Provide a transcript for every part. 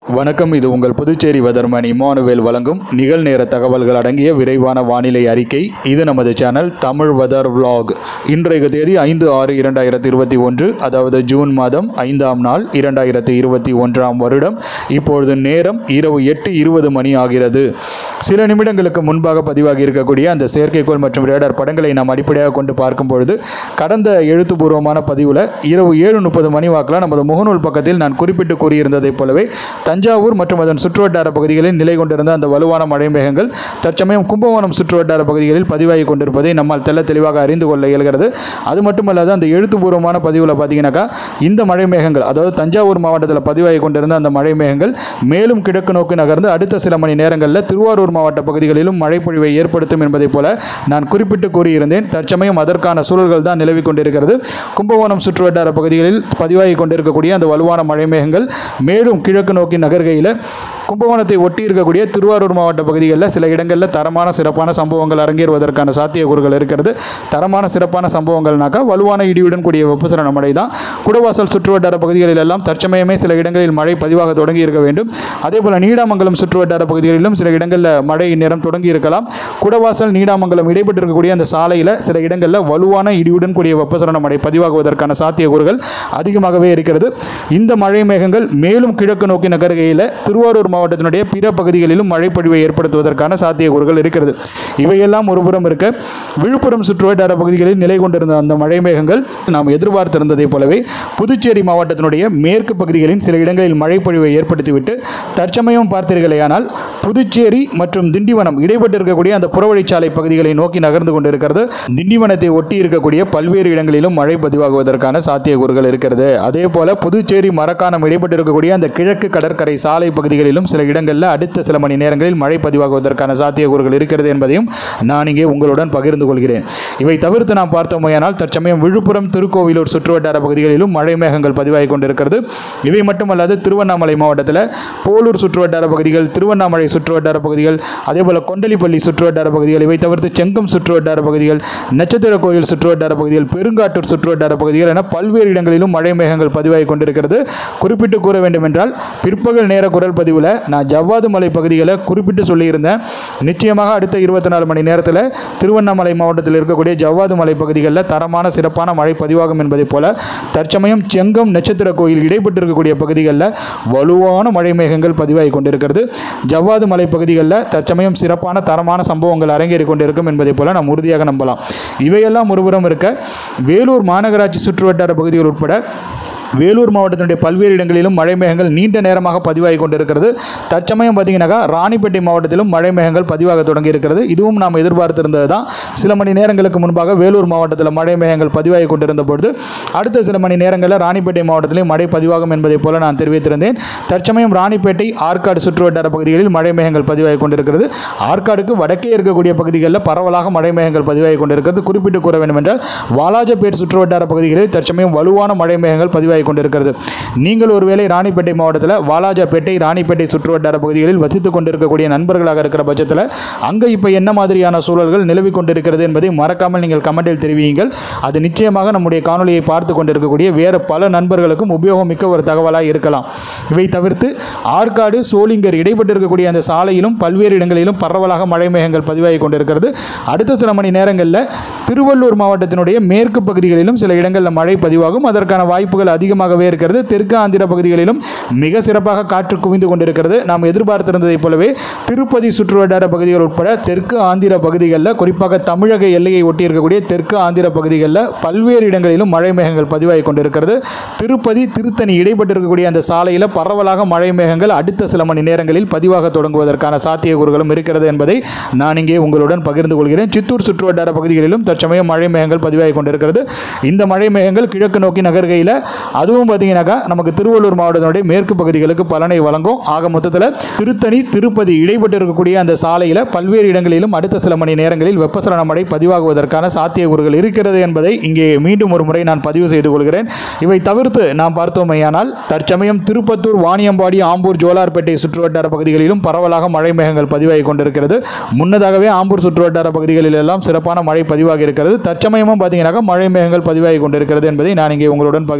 வணக்கம் இது உங்கள் புதுச்சேரி வெதர்மன் இமானுவேல் வழங்கும் நிகழ்நேர தகவல்கள் அடங்கிய விரைவான வானிலை அறிக்கை இது நமது சேனல் தமிழ் வெதர் vlog இன்றைய தேதி ஐந்து ஆறு இரண்டாயிரத்தி இருபத்தி ஒன்று அதாவது ஜூன் மாதம் ஐந்தாம் நாள் இரண்டாயிரத்தி இருபத்தி ஒன்றாம் வருடம் இப்பொழுது நேரம் இரவு எட்டு இருபது மணி ஆகிறது சில நிமிடங்களுக்கு முன்பாக பதிவாகி இருக்கக்கூடிய அந்த செயற்கைக்கோள் மற்றும் ரேடார் படங்களை நாம் அடிப்படையாக கொண்டு பார்க்கும் பொழுது கடந்த எழுத்துப்பூர்வமான பதிவில் இரவு ஏழு முப்பது மணி வாக்கில் நமது முகநூல் பக்கத்தில் நான் குறிப்பிட்டு கூறியிருந்ததைப் போலவே தஞ்சாவூர் மற்றும் அதன் சுற்றுவட்டார பகுதிகளில் நிலை கொண்டிருந்த அந்த வலுவான மழை மேகங்கள் தற்சமயம் கும்பகோணம் சுற்றுவட்டார பகுதிகளில் பதிவாகி கொண்டிருப்பதை நம்மால் தெள்ள தெளிவாக அறிந்து கொள்ள இயல்கிறது அது மட்டுமல்லாது அந்த எழுத்துப்பூர்வமான பதிவில் பார்த்தீங்கன்னாக்கா இந்த மழை மேகங்கள் அதாவது தஞ்சாவூர் மாவட்டத்தில் பதிவாகி கொண்டிருந்த அந்த மழை மேகங்கள் மேலும் கிழக்கு நோக்கி நகர்ந்து அடுத்த சில மணி நேரங்களில் திருவாரூர் மாவட்ட பகுதிகளிலும் மழைப்பொழிவை ஏற்படுத்தும் என்பதைப் போல நான் குறிப்பிட்டு கூறியிருந்தேன் தற்சமயம் அதற்கான சூழல்கள் தான் நிலவி கொண்டிருக்கிறது கும்பகோணம் சுற்றுவட்டார பகுதிகளில் பதிவாகி கொண்டிருக்கக்கூடிய அந்த வலுவான மழை மேகங்கள் மேலும் கிழக்கு நோக்கி நகர்கையில் கும்பகோணத்தை ஒட்டி இருக்கக்கூடிய திருவாரூர் மாவட்ட பகுதிகளில் சில இடங்களில் தரமான சிறப்பான சம்பவங்கள் அரங்கேறுவதற்கான சாத்தியக்கூறுகள் இருக்கிறது தரமான சிறப்பான சம்பவங்கள்னாக்கா வலுவான இடியுடன் கூடிய வெப்பசலன மழை தான் குடவாசல் சுற்றுவட்டார பகுதிகளில் எல்லாம் தற்சமயமே சில இடங்களில் மழை பதிவாக தொடங்கி இருக்க வேண்டும் அதே போல் நீடாமங்கலம் சுற்றுவட்டார பகுதிகளிலும் சில இடங்களில் மழை நேரம் தொடங்கி இருக்கலாம் குடவாசல் நீடாமங்கலம் இடைப்பட்டிருக்கக்கூடிய அந்த சாலையில் சில இடங்களில் வலுவான இடியுடன் கூடிய வெப்பசலன மழை பதிவாகுவதற்கான சாத்தியக்கூறுகள் அதிகமாகவே இருக்கிறது இந்த மழை மேகங்கள் மேலும் கிழக்கு நோக்கி நகர்கையில் திருவாரூர் மாவட்டத்தினுடைய பிற பகுதிகளிலும் மழைப்பொழிவை ஏற்படுத்துவதற்கான சாத்தியக்கூறுகள் இருக்கிறது இவையெல்லாம் ஒருபுறம் இருக்க விழுப்புரம் சுற்றுவட்டார பகுதிகளில் நிலை கொண்டிருந்த அந்த மழை மேகங்கள் நாம் எதிர்பார்த்திருந்ததைப் போலவே புதுச்சேரி மாவட்டத்தினுடைய மேற்கு பகுதிகளின் சில இடங்களில் மழைப்பொழிவை ஏற்படுத்திவிட்டு தற்சமயம் பார்த்தீர்களேயானால் புதுச்சேரி மற்றும் திண்டிவனம் இடைப்பட்டிருக்கக்கூடிய அந்த புறவழிச்சாலை பகுதிகளை நோக்கி நகர்ந்து கொண்டிருக்கிறது திண்டிவனத்தை ஒட்டி இருக்கக்கூடிய பல்வேறு இடங்களிலும் மழை பதிவாகுவதற்கான சாத்தியக்கூறுகள் இருக்கிறது அதே போல புதுச்சேரி மரக்காணம் இடைப்பட்டிருக்கக்கூடிய அந்த கிழக்கு கடற்கரை சாலை பகுதிகளிலும் சில இடங்களில் அடுத்த சில மணி நேரங்களில் மழை பதிவாகுவதற்கான சாத்தியக்கூறுகள் இருக்கிறது என்பதையும் நான் இங்கே உங்களுடன் பகிர்ந்து கொள்கிறேன் இவை தவிர்த்து நாம் பார்த்தோமையானால் தற்சமயம் விழுப்புரம் திருக்கோவிலூர் சுற்றுவட்டார பகுதிகளிலும் மழை மேகங்கள் பதிவாகி கொண்டிருக்கிறது இவை மட்டுமல்லாது திருவண்ணாமலை மாவட்டத்தில் போலூர் சுற்றுவட்டார பகுதிகள் திருவண்ணாமலை சுற்றுவட்டார பகுதிகள் அதே போல் கொண்டலிப்பள்ளி சுற்றுவட்டார பகுதிகள் இவை தவிர்த்து செங்கம் சுற்றுவட்டார பகுதிகள் நட்சத்திர கோயில் சுற்றுவட்டார பகுதிகள் பெருங்காட்டூர் சுற்றுவட்டார பகுதிகள் என பல்வேறு இடங்களிலும் மழை மேகங்கள் பதிவாகி கொண்டிருக்கிறது குறிப்பிட்டு கூற வேண்டும் என்றால் பிற்பகல் நேர குரல் பதிவில் நான் ஜவ்வாது மலை பகுதிகளை குறிப்பிட்டு சொல்லியிருந்தேன் நிச்சயமாக அடுத்த இருபத்தி நாலு மணி நேரத்தில் திருவண்ணாமலை மாவட்டத்தில் இருக்கக்கூடிய ஜவ்வாது மலை பகுதிகளில் தரமான சிறப்பான மழை பதிவாகும் என்பதைப் போல தற்சமயம் செங்கம் நட்சத்திர கோயில் இடைப்பட்டிருக்கக்கூடிய பகுதிகளில் வலுவான மழை மேகங்கள் பதிவாகி கொண்டிருக்கிறது ஜவ்வாது மலை பகுதிகளில் தற்சமயம் சிறப்பான தரமான சம்பவங்கள் அரங்கேறி கொண்டிருக்கும் என்பதைப் போல நாம் உறுதியாக நம்பலாம் இவையெல்லாம் ஒருபுறம் இருக்க வேலூர் மாநகராட்சி சுற்றுவட்டார பகுதிகள் உட்பட வேலூர் மாவட்டத்தினுடைய பல்வேறு இடங்களிலும் மழை மேகங்கள் நீண்ட நேரமாக பதிவாகி கொண்டிருக்கிறது தற்சமயம் பார்த்தீங்கன்னாக்கா ராணிப்பேட்டை மாவட்டத்திலும் மழை மேகங்கள் பதிவாக தொடங்கி இருக்கிறது இதுவும் நாம் எதிர்பார்த்திருந்தது தான் சில மணி நேரங்களுக்கு முன்பாக வேலூர் மாவட்டத்தில் மழை மேகங்கள் பதிவாகி கொண்டிருந்த பொழுது அடுத்த சில மணி நேரங்களில் ராணிப்பேட்டை மாவட்டத்திலும் மழை பதிவாகும் என்பதைப் போல நான் தெரிவித்திருந்தேன் தற்சமயம் ராணிப்பேட்டை ஆற்காடு சுற்றுவட்டார பகுதிகளில் மழை மேகங்கள் பதிவாகி கொண்டிருக்கிறது ஆற்காடுக்கு வடக்கே இருக்கக்கூடிய பகுதிகளில் பரவலாக மழை மேகங்கள் பதிவாகி கொண்டிருக்கிறது குறிப்பிட்டு கூற வேண்டும் என்றால் வாலாஜப்பேட் சுற்றுவட்டார பகுதிகளில் தற்சமயம் வலுவான மழை மேகங்கள் பதிவாகி கொண்டிருக்கிறது நீங்கள் ஒருவேளை ராணிப்பேட்டை மாவட்டத்தில் வாலாஜாப்பேட்டை ராணிப்பேட்டை சுற்றுவட்டார பகுதிகளில் வசித்துக் கொண்டிருக்கக்கூடிய நண்பர்களாக இருக்கிற பட்சத்தில் அங்கே இப்போ என்ன மாதிரியான சூழல்கள் நிலவி கொண்டிருக்கிறது என்பதை மறக்காமல் நீங்கள் கமெண்டில் தெரிவியுங்கள் அது நிச்சயமாக நம்முடைய காணொலியை பார்த்து கொண்டிருக்கக்கூடிய வேறு பல நண்பர்களுக்கும் உபயோகம் மிக்க ஒரு தகவலாக இருக்கலாம் இவை தவிர்த்து ஆற்காடு சோளிங்கர் இடைப்பட்டிருக்கக்கூடிய அந்த சாலையிலும் பல்வேறு இடங்களிலும் பரவலாக மழை மேகங்கள் பதிவாகி கொண்டிருக்கிறது அடுத்த சில மணி நேரங்களில் திருவள்ளூர் மாவட்டத்தினுடைய மேற்கு பகுதிகளிலும் சில இடங்களில் மழை பதிவாகும் அதற்கான வாய்ப்புகள் அதிகமாகவே இருக்கிறது தெற்கு ஆந்திர பகுதிகளிலும் மிக சிறப்பாக காற்று குவிந்து கொண்டிருக்கிறது நாம் எதிர்பார்த்திருந்ததைப் போலவே திருப்பதி சுற்றுவட்டார பகுதிகள் உட்பட தெற்கு ஆந்திர பகுதிகளில் குறிப்பாக தமிழக எல்லையை ஒட்டி இருக்கக்கூடிய தெற்கு ஆந்திர பகுதிகளில் பல்வேறு இடங்களிலும் மழை மேகங்கள் பதிவாகி கொண்டிருக்கிறது திருப்பதி திருத்தணி இடைப்பட்டிருக்கக்கூடிய அந்த சாலையில் பரவலாக மழை மேகங்கள் அடுத்த சில மணி நேரங்களில் பதிவாக தொடங்குவதற்கான சாத்தியக்கூறுகளும் இருக்கிறது என்பதை நான் இங்கே உங்களுடன் பகிர்ந்து கொள்கிறேன் சித்தூர் சுற்றுவட்டார பகுதிகளிலும் தற்சமயம் மழை மேகங்கள் பதிவாகி கொண்டிருக்கிறது இந்த மழை மேகங்கள் கிழக்கு நோக்கி நகர்கையில் அதுவும் பார்த்தீங்கன்னாக்கா நமக்கு திருவள்ளூர் மாவட்டத்தினுடைய மேற்கு பகுதிகளுக்கு பலனை வழங்கும் ஆக மொத்தத்தில் திருத்தணி திருப்பதி இடைப்பட்டு இருக்கக்கூடிய அந்த சாலையில் பல்வேறு இடங்களிலும் அடுத்த சில மணி நேரங்களில் வெப்பசலன மழை பதிவாகுவதற்கான சாத்தியக்கூறுகள் இருக்கிறது என்பதை இங்கே மீண்டும் ஒரு முறை நான் பதிவு செய்து கொள்கிறேன் இவை தவிர்த்து நாம் பார்த்தோமேயானால் தற்சமயம் திருப்பத்தூர் வாணியம்பாடி ஆம்பூர் ஜோலார்பேட்டை சுற்றுவட்டார பகுதிகளிலும் பரவலாக மழை மேகங்கள் பதிவாகி கொண்டிருக்கிறது முன்னதாகவே ஆம்பூர் சுற்றுவட்டார பகுதிகளில் எல்லாம் சிறப்பான மழை பதிவாகி இருக்கிறது தற்சமயமும் பார்த்தீங்கன்னாக்கா மழை மேகங்கள் பதிவாகி கொண்டிருக்கிறது என்பதை நான் இங்கே உங்களுடன் பகிர்ந்து கொள்கிறேன்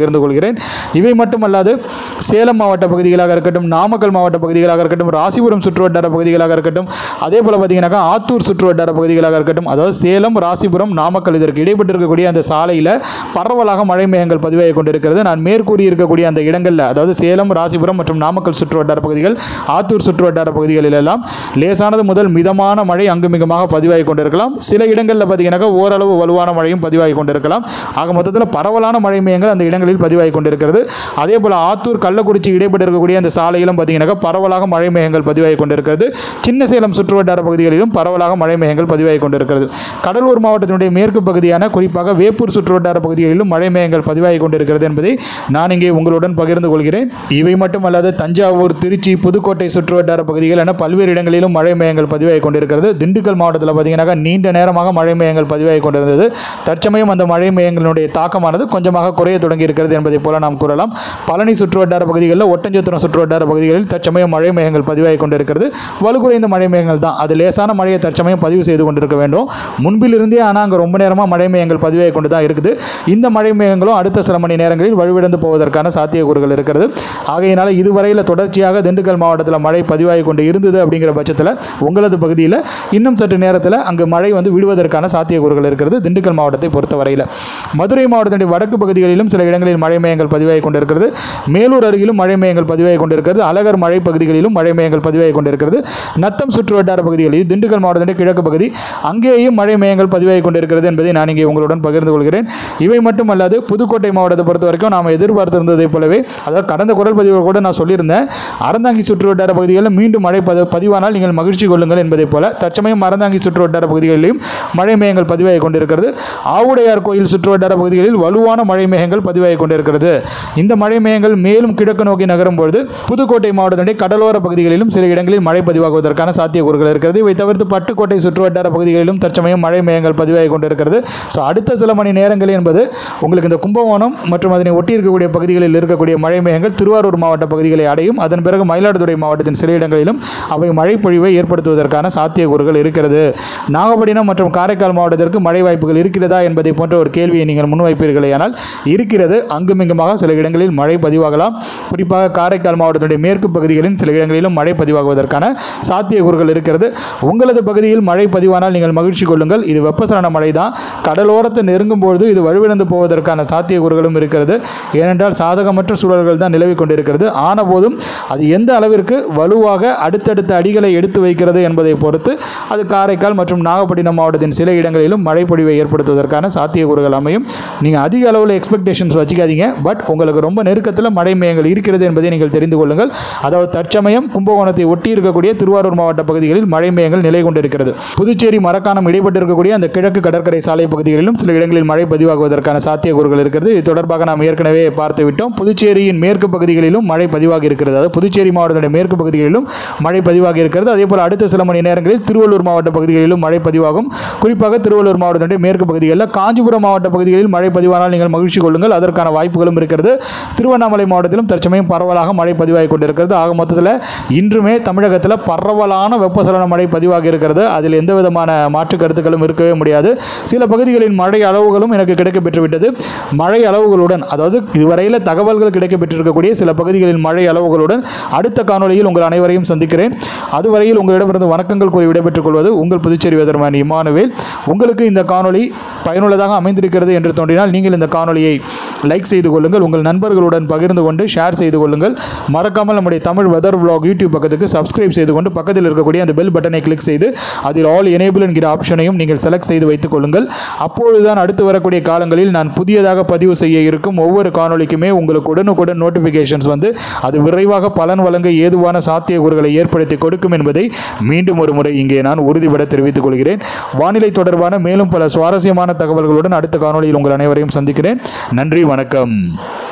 கொள்கிறேன் இவை மட்டுமல்லாது சேலம் மாவட்ட பகுதிகளாக இருக்கட்டும் நாமக்கல் மாவட்ட பகுதிகளாக இருக்கட்டும் ராசிபுரம் சுற்றுவட்டார பகுதிகளாக இருக்கட்டும் அதே போல் பார்த்தீங்கன்னாக்கா ஆத்தூர் சுற்றுவட்டார பகுதிகளாக இருக்கட்டும் அதாவது சேலம் ராசிபுரம் நாமக்கல் இதற்கு இடைப்பட்டு இருக்கக்கூடிய அந்த சாலையில் பரவலாக மழை மேகங்கள் பதிவாகி கொண்டிருக்கிறது நான் மேற்கூறி இருக்கக்கூடிய அந்த இடங்களில் அதாவது சேலம் ராசிபுரம் மற்றும் நாமக்கல் சுற்றுவட்டார பகுதிகள் ஆத்தூர் சுற்றுவட்டார பகுதிகளில் எல்லாம் லேசானது முதல் மிதமான மழை அங்குமிகமாக பதிவாகி கொண்டிருக்கலாம் சில இடங்களில் பார்த்தீங்கன்னாக்கா ஓரளவு வலுவான மழையும் பதிவாகி கொண்டிருக்கலாம் ஆக மொத்தத்தில் பரவலான மழை மேகங்கள் அந்த இடங்களில் பதிவாகி கொண்டிருக்கிறது அதே போல் ஆத்தூர் கள்ளக்குறிச்சி இடைப்பட்டு இருக்கக்கூடிய அந்த சாலையிலும் பார்த்தீங்கன்னாக்கா பரவலாக மழை மேகங்கள் பதிவாகி கொண்டிருக்கிறது சின்ன சேலம் சுற்றுவட்டார பகுதிகளிலும் பரவலாக மழை மேகங்கள் பதிவாகி கொண்டிருக்கிறது கடலூர் மாவட்டத்தினுடைய மேற்கு பகுதியான குறிப்பாக வேப்பூர் சுற்றுவட்டார பகுதிகளிலும் மழை மேகங்கள் பதிவாகி கொண்டிருக்கிறது என்பதை நான் இங்கே உங்களுடன் பகிர்ந்து கொள்கிறேன் இவை மட்டுமல்லாது தஞ்சாவூர் திருச்சி புதுக்கோட்டை சுற்றுவட்டார பகுதிகள் என பல்வேறு இடங்களிலும் மழை மேகங்கள் பதிவாகி கொண்டிருக்கிறது திண்டுக்கல் மாவட்டத்தில் பார்த்தீங்கன்னாக்கா நீண்ட நேரமாக மழை மேகங்கள் பதிவாகி கொண்டிருந்தது தற்சமயம் அந்த மழை மேகங்களுடைய தாக்கமானது கொஞ்சமாக குறைய தொடங்கி இருக்கிறது என்பதைப் போல நாம் கூறலாம் பழனி சுற்றுவட்டார பகுதிகளில் ஒட்டஞ்சத்திரம் சுற்றுவட்டார பகுதிகளில் தற்சமயம் மழை மேகங்கள் பதிவாகி கொண்டிருக்கிறது வலுக்குறைந்த மழை மேகங்கள் தான் அது லேசான மழையை தற்சமயம் பதிவு செய்து கொண்டிருக்க வேண்டும் முன்பிலிருந்தே ஆனால் அங்கே ரொம்ப நேரமாக மழை மேகங்கள் பதிவாகி கொண்டு தான் இருக்குது இந்த மழை மேகங்களும் அடுத்த சில மணி நேரங்களில் வலுவிழந்து போவதற்கான சாத்தியக்கூறுகள் இருக்கிறது ஆகையினால் இதுவரையில் தொடர்ச்சியாக திண்டுக்கல் மாவட்டத்தில் மழை பதிவாகி கொண்டு இருந்தது அப்படிங்கிற பட்சத்தில் உங்களது பகுதியில் இன்னும் சற்று நேரத்தில் அங்கு மழை வந்து விடுவதற்கான சாத்தியக்கூறுகள் இருக்கிறது திண்டுக்கல் மாவட்டத்தை பொறுத்தவரையில் மதுரை மாவட்டத்தினுடைய வடக்கு பகுதிகளிலும் சில இடங்களில் மழை மேகங்கள் பதிவாகி கொண்டிருக்கிறது மேலூர் அருகிலும் மழை மேகங்கள் பதிவாகி கொண்டிருக்கிறது அழகர் மழை பகுதிகளிலும் மழை மேகங்கள் பதிவாகி கொண்டிருக்கிறது நத்தம் சுற்றுவட்டார பகுதிகளில் திண்டுக்கல் மாவட்டத்தினுடைய கிழக்கு பகுதி அங்கேயும் மழை மேகங்கள் பதிவாகி கொண்டிருக்கிறது என்பதை நான் இங்கே உங்களுடன் பகிர்ந்து கொள்கிறேன் இவை மட்டுமல்லாது புதுக்கோட்டை மாவட்டத்தை பொறுத்த வரைக்கும் நாம் எதிர்பார்த்திருந்ததைப் போலவே அதாவது கடந்த குரல் பதிவில் கூட நான் சொல்லியிருந்தேன் அறந்தாங்கி சுற்றுவட்டார பகுதிகளில் மீண்டும் மழை பத பதிவானால் நீங்கள் மகிழ்ச்சி கொள்ளுங்கள் என்பதைப் போல தற்சமயம் அறந்தாங்கி சுற்றுவட்டார பகுதிகளிலும் மழை மேகங்கள் பதிவாகி கொண்டிருக்கிறது ஆவுடையார் கோயில் சுற்றுவட்டார பகுதிகளில் வலுவான மழை மேகங்கள் பதிவாகி கொண்டிருக்கிறது இந்த மழை மேகங்கள் மேலும் கிழக்கு நோக்கி நகரும் பொழுது புதுக்கோட்டை மாவட்டத்தினுடைய கடலோர பகுதிகளிலும் சில இடங்களில் மழை பதிவாகுவதற்கான சாத்தியக்கூறுகள் இருக்கிறது இவை தவிர்த்து பட்டுக்கோட்டை சுற்றுவட்டார பகுதிகளிலும் தற்சமயம் மழை மேகங்கள் பதிவாகி கொண்டிருக்கிறது ஸோ அடுத்த சில மணி நேரங்கள் என்பது உங்களுக்கு இந்த கும்பகோணம் மற்றும் அதனை ஒட்டி இருக்கக்கூடிய பகுதிகளில் இருக்கக்கூடிய மழை மேகங்கள் திருவாரூர் மாவட்ட பகுதிகளை அடையும் அதன் பிறகு மயிலாடுதுறை மாவட்டத்தின் சில இடங்களிலும் அவை மழை பொழிவை ஏற்படுத்துவதற்கான சாத்தியக்கூறுகள் இருக்கிறது நாகப்பட்டினம் மற்றும் காரைக்கால் மாவட்டத்திற்கு மழை வாய்ப்புகள் இருக்கிறதா என்பதை போன்ற ஒரு கேள்வியை நீங்கள் முன்வைப்பீர்களேயானால் இருக்கிறது அங்குமிங்குமாக சில இடங்களில் மழை பதிவாகலாம் குறிப்பாக காரைக்கால் மாவட்டத்தினுடைய மேற்கு பகுதிகளின் சில இடங்களிலும் மழை பதிவாகுவதற்கான சாத்தியக்கூறுகள் இருக்கிறது உங்களது பகுதியில் மழை பதிவானால் நீங்கள் மகிழ்ச்சி கொள்ளுங்கள் இது வெப்பசலன மழை தான் கடலோரத்தை நெருங்கும் பொழுது இது வலுவிழந்து போவதற்கான சாத்தியக்கூறுகளும் இருக்கிறது ஏனென்றால் சாதகமற்ற சூழல்கள் தான் நிலவி கொண்டிருக்கிறது ஆனபோதும் அது எந்த அளவிற்கு வலுவாக அடுத்தடுத்த அடிகளை எடுத்து வைக்கிறது என்பதை பொறுத்து அது காரைக்கால் மற்றும் நாகப்பட்டினம் மாவட்டத்தின் சில இடங்களிலும் மழை பொழிவை ஏற்படுத்துவதற்கான சாத்தியக்கூறுகள் அமையும் நீங்கள் அதிக அளவில் எக்ஸ்பெக்டேஷன்ஸ் வச்சுக்காதீங்க பட் உங்களுக்கு ரொம்ப நெருக்கத்தில் மழை மேகங்கள் இருக்கிறது என்பதை நீங்கள் தெரிந்து கொள்ளுங்கள் அதாவது தற்சமயம் கும்பகோணத்தை ஒட்டி இருக்கக்கூடிய திருவாரூர் மாவட்ட பகுதிகளில் மழை மேகங்கள் நிலை கொண்டிருக்கிறது புதுச்சேரி மரக்காணம் இடைப்பட்டு இருக்கக்கூடிய அந்த கிழக்கு கடற்கரை சாலை பகுதிகளிலும் சில இடங்களில் மழை பதிவாகுவதற்கான சாத்தியக்கூறுகள் இருக்கிறது இது தொடர்பாக நாம் ஏற்கனவே பார்த்து விட்டோம் புதுச்சேரியின் மேற்கு பகுதிகளிலும் மழை பதிவாகி இருக்கிறது அதாவது புதுச்சேரி மாவட்டத்தினுடைய மேற்கு பகுதிகளிலும் மழை பதிவாகி இருக்கிறது அதே போல் அடுத்த சில மணி நேரங்களில் திருவள்ளூர் மாவட்ட பகுதிகளிலும் மழை பதிவாகும் குறிப்பாக திருவள்ளூர் மாவட்டத்தினுடைய மேற்கு பகுதிகளில் காஞ்சிபுரம் மாவட்ட பகுதிகளில் மழை பதிவானால் நீங்கள் மகிழ்ச்சி கொள்ளுங்கள் அதற்கான வாய்ப்புகளும் இருக்கிறது திருவண்ணாமலை மாவட்டத்திலும் தற்சமயம் பரவலாக மழை பதிவாகி கொண்டிருக்கிறது ஆக மொத்தத்தில் இன்றுமே தமிழகத்தில் பரவலான வெப்பசலன மழை பதிவாகி இருக்கிறது அதில் எந்த விதமான மாற்று கருத்துக்களும் இருக்கவே முடியாது சில பகுதிகளின் மழை அளவுகளும் எனக்கு கிடைக்கப் பெற்றுவிட்டது மழை அளவுகளுடன் அதாவது இதுவரையில் தகவல்கள் கிடைக்கப் பெற்றிருக்கக்கூடிய சில பகுதிகளின் மழை அளவுகளுடன் அடுத்த காணொளியில் உங்கள் அனைவரையும் சந்திக்கிறேன் அதுவரையில் உங்களிடமிருந்து வணக்கங்கள் கூறி விடைபெற்றுக் கொள்வது உங்கள் புதுச்சேரி வேதர்மான் இமானுவேல் உங்களுக்கு இந்த காணொளி பயனுள்ளதாக அமைந்திருக்கிறது என்று தோன்றினால் நீங்கள் இந்த காணொளியை லைக் செய்து கொள்ளுங்கள் உங்கள் நண்பர்களுடன் பகிர்ந்து கொண்டு ஷேர் செய்து கொள்ளுங்கள் மறக்காமல் நம்முடைய தமிழ் வெதர் vlog யூடியூப் பக்கத்துக்கு சப்ஸ்கிரைப் செய்து கொண்டு பக்கத்தில் இருக்கக்கூடிய அந்த பெல் பட்டனை கிளிக் செய்து அதில் ஆல் எனேபிள் என்கிற ஆப்ஷனையும் நீங்கள் செலக்ட் செய்து வைத்துக் கொள்ளுங்கள் அப்பொழுதுதான் அடுத்து வரக்கூடிய காலங்களில் நான் புதியதாக பதிவு செய்ய இருக்கும் ஒவ்வொரு காணொளிக்குமே உங்களுக்கு உடனுக்குடன் நோட்டிஃபிகேஷன்ஸ் வந்து அது விரைவாக பலன் வழங்க ஏதுவான சாத்தியக்கூறுகளை ஏற்படுத்தி கொடுக்கும் என்பதை மீண்டும் ஒரு முறை இங்கே நான் உறுதிபட தெரிவித்துக் கொள்கிறேன் வானிலை தொடர்பான மேலும் பல சுவாரஸ்யமான தகவல்களுடன் அடுத்த காணொளியில் உங்கள் அனைவரையும் சந்திக்கிறேன் நன்றி வணக்கம்